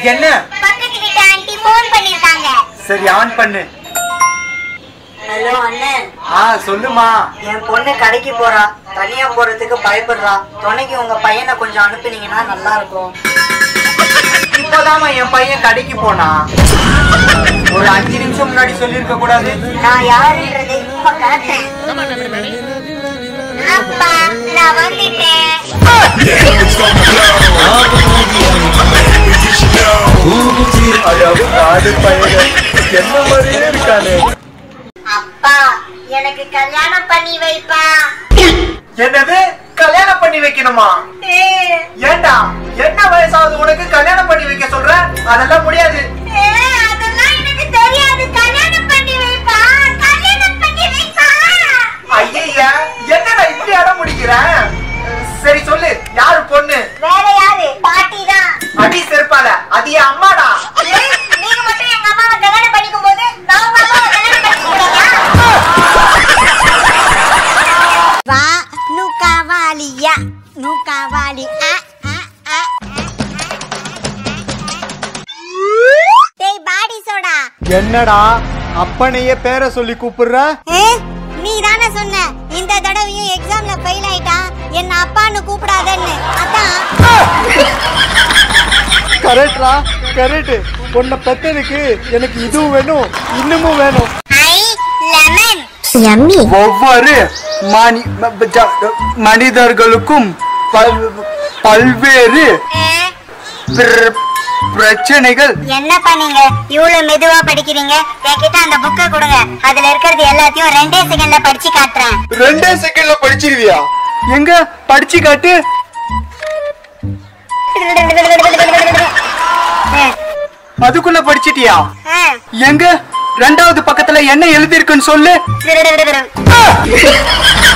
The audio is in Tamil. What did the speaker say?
என்ன பக்கத்து வீட்டு ஆண்டி ஃபோன் பண்ணிருக்காங்க சரி ஆன் பண்ணு ஹலோ அண்ணன் ஆ சொல்லுமா என் பொண்ணு கடைக்கு போறா தனியா போறதுக்கு பயப்படுறா துணைக்கு உங்க பையனை கொஞ்சம் அனுப்புனீங்கன்னா நல்லா இருக்கும் இப்போதாம்மா என் பையன் கடைக்கு போனா ஒரு அஞ்சு நிமிஷம் முன்னாடி சொல்லியிருக்க கூடாது நான் யாருன்றதை இப்ப காட்டேன் அப்பா நான் வந்துட்டேன் என்ன மாதிரியே இருக்கானே அப்பா எனக்கு கல்யாணம் பண்ணி வைப்பா என்னது கல்யாணம் பண்ணி வைக்கணுமா ஏண்டா என்ன வயசாகுது உனக்கு கல்யாணம் பண்ணி வைக்க சொல்ற அதெல்லாம் முடியாது ஏ, அதெல்லாம் எனக்கு தெரியாது கல்யாணம் பண்ணி வைப்பா கல்யாணம் பண்ணி வைப்பா ஐயா என்னடா இப்படி அடம் முடிக்கிற சரி சொல்லு யாரு பொண்ணு வேற யாரு பாட்டி தான் அடி செருப்பால அது என் அம்மாடா நீங்க மட்டும் எங்க அம்மாவை கல்யாணம் பண்ணிக்கும் போது நான் உங்க அம்மாவை கல்யாணம் பண்ணிக்க வா நு காவாலியா நு காவாலி ஆ ஆ ஆ டேய் பாடி சோடா என்னடா அப்பனையே பேரை சொல்லி கூப்பிடுற ஏ நீ தானே சொன்ன இந்த தடவையும் எக்ஸாம்ல ஃபெயில் ஆயிட்டான் என்ன அப்பான்னு கூப்பிடாதன்னு அதான் கரெக்டா கரெக்ட் உன்னை பெத்ததுக்கு எனக்கு இதுவும் வேணும் இன்னமும் வேணும் ஐ லெமன் யம்மி ஒவ்வொரு மனி ம- ஜ- மனிதர்களுக்கும் பல்- பல்வேறு பிர- பிரச்சனைகள் என்ன பண்ணீங்க இவ்வளவு மெதுவா படிக்கிறீங்க என்கிட்ட அந்த புக்கை கொடுங்க அதுல இருக்கிறது எல்லாத்தையும் ரெண்டே செகண்ட்ல படிச்சு காட்டுறேன் ரெண்டே செகண்ட்ல படிச்சிருவியா எங்க படிச்சு காட்டு அதுக்குள்ள படிச்சிட்டியா எங்க ரெண்டாவது பக்கத்துல என்ன எழுதிருக்குன்னு சொல்லு